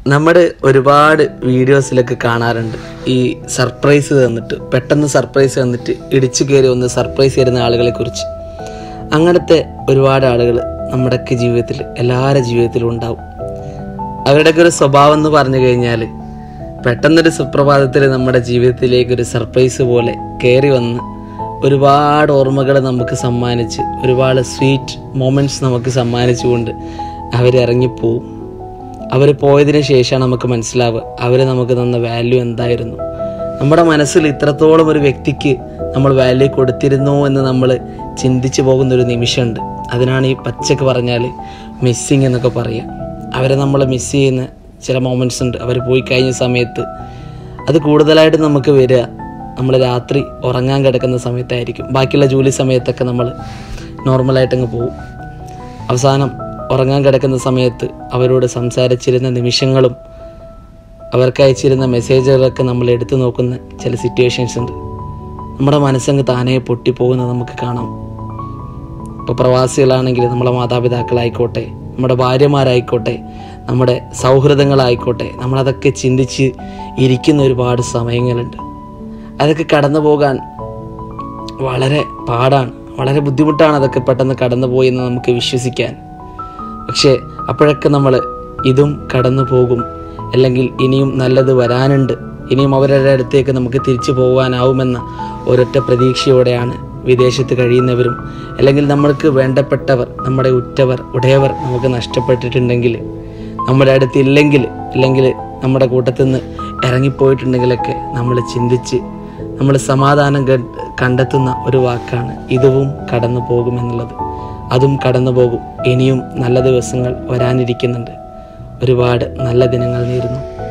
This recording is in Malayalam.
നമ്മൾ ഒരുപാട് വീഡിയോസിലൊക്കെ കാണാറുണ്ട് ഈ സർപ്രൈസ് തന്നിട്ട് പെട്ടെന്ന് സർപ്രൈസ് തന്നിട്ട് ഇടിച്ചു കയറി ഒന്ന് സർപ്രൈസ് തരുന്ന ആളുകളെ കുറിച്ച് അങ്ങനത്തെ ഒരുപാട് ആളുകൾ നമ്മുടെയൊക്കെ ജീവിതത്തിൽ എല്ലാവരുടെ ജീവിതത്തിലും ഉണ്ടാവും അവരുടെയൊക്കെ ഒരു സ്വഭാവം എന്ന് പറഞ്ഞു കഴിഞ്ഞാൽ പെട്ടെന്നൊരു സുപ്രഭാതത്തിൽ നമ്മുടെ ജീവിതത്തിലേക്ക് ഒരു സർപ്രൈസ് പോലെ കയറി വന്ന് ഒരുപാട് ഓർമ്മകൾ നമുക്ക് സമ്മാനിച്ച് ഒരുപാട് സ്വീറ്റ് മൊമെൻറ്റ്സ് നമുക്ക് സമ്മാനിച്ചുകൊണ്ട് അവരിറങ്ങിപ്പോവും അവർ പോയതിന് ശേഷമാണ് നമുക്ക് മനസ്സിലാവുക അവർ നമുക്ക് തന്ന വാല്യൂ എന്തായിരുന്നു നമ്മുടെ മനസ്സിൽ ഇത്രത്തോളം ഒരു വ്യക്തിക്ക് നമ്മൾ വാല്യൂ കൊടുത്തിരുന്നോ എന്ന് നമ്മൾ ചിന്തിച്ചു പോകുന്ന ഒരു നിമിഷമുണ്ട് അതിനാണ് ഈ പച്ചക്ക് പറഞ്ഞാൽ മിസ്സിങ് എന്നൊക്കെ പറയുക അവരെ നമ്മൾ മിസ് ചെയ്യുന്ന ചില മൊമെൻറ്റ്സ് ഉണ്ട് അവർ പോയി കഴിഞ്ഞ സമയത്ത് അത് കൂടുതലായിട്ട് നമുക്ക് വരിക നമ്മൾ രാത്രി ഉറങ്ങാൻ കിടക്കുന്ന സമയത്തായിരിക്കും ബാക്കിയുള്ള ജോലി സമയത്തൊക്കെ നമ്മൾ നോർമലായിട്ട് അങ്ങ് പോകും അവസാനം ഉറങ്ങാൻ കിടക്കുന്ന സമയത്ത് അവരോട് സംസാരിച്ചിരുന്ന നിമിഷങ്ങളും അവർക്ക് അയച്ചിരുന്ന മെസ്സേജുകളൊക്കെ നമ്മൾ എടുത്തു നോക്കുന്ന ചില സിറ്റുവേഷൻസ് ഉണ്ട് നമ്മുടെ മനസ്സങ്ങ് താനേ പൊട്ടിപ്പോകുന്നത് നമുക്ക് കാണാം ഇപ്പോൾ പ്രവാസികളാണെങ്കിൽ നമ്മളെ മാതാപിതാക്കളായിക്കോട്ടെ നമ്മുടെ ഭാര്യമാരായിക്കോട്ടെ നമ്മുടെ സൗഹൃദങ്ങളായിക്കോട്ടെ നമ്മളതൊക്കെ ചിന്തിച്ച് ഇരിക്കുന്ന ഒരുപാട് സമയങ്ങളുണ്ട് അതൊക്കെ കടന്നു പോകാൻ വളരെ പാടാണ് വളരെ ബുദ്ധിമുട്ടാണ് അതൊക്കെ പെട്ടെന്ന് കടന്നു പോയി എന്ന് നമുക്ക് വിശ്വസിക്കാൻ പക്ഷേ അപ്പോഴൊക്കെ നമ്മൾ ഇതും കടന്നു പോകും അല്ലെങ്കിൽ ഇനിയും നല്ലത് വരാനുണ്ട് ഇനിയും അവരുടെ അടുത്തേക്ക് നമുക്ക് തിരിച്ചു പോകാനാവുമെന്ന ഒരൊറ്റ പ്രതീക്ഷയോടെയാണ് വിദേശത്ത് കഴിയുന്നവരും അല്ലെങ്കിൽ നമ്മൾക്ക് വേണ്ടപ്പെട്ടവർ നമ്മുടെ ഉറ്റവർ ഉടയവർ നമുക്ക് നഷ്ടപ്പെട്ടിട്ടുണ്ടെങ്കിൽ നമ്മുടെ അടുത്തില്ലെങ്കിൽ അല്ലെങ്കിൽ നമ്മുടെ കൂട്ടത്തിൽ നിന്ന് ഇറങ്ങിപ്പോയിട്ടുണ്ടെങ്കിലൊക്കെ നമ്മൾ ചിന്തിച്ച് നമ്മൾ സമാധാനം ക- കണ്ടെത്തുന്ന ഒരു വാക്കാണ് ഇതും കടന്നു പോകുമെന്നുള്ളത് അതും കടന്നു പോകും ഇനിയും നല്ല ദിവസങ്ങൾ വരാനിരിക്കുന്നുണ്ട് ഒരുപാട് നല്ല ദിനങ്ങൾ നേരുന്നു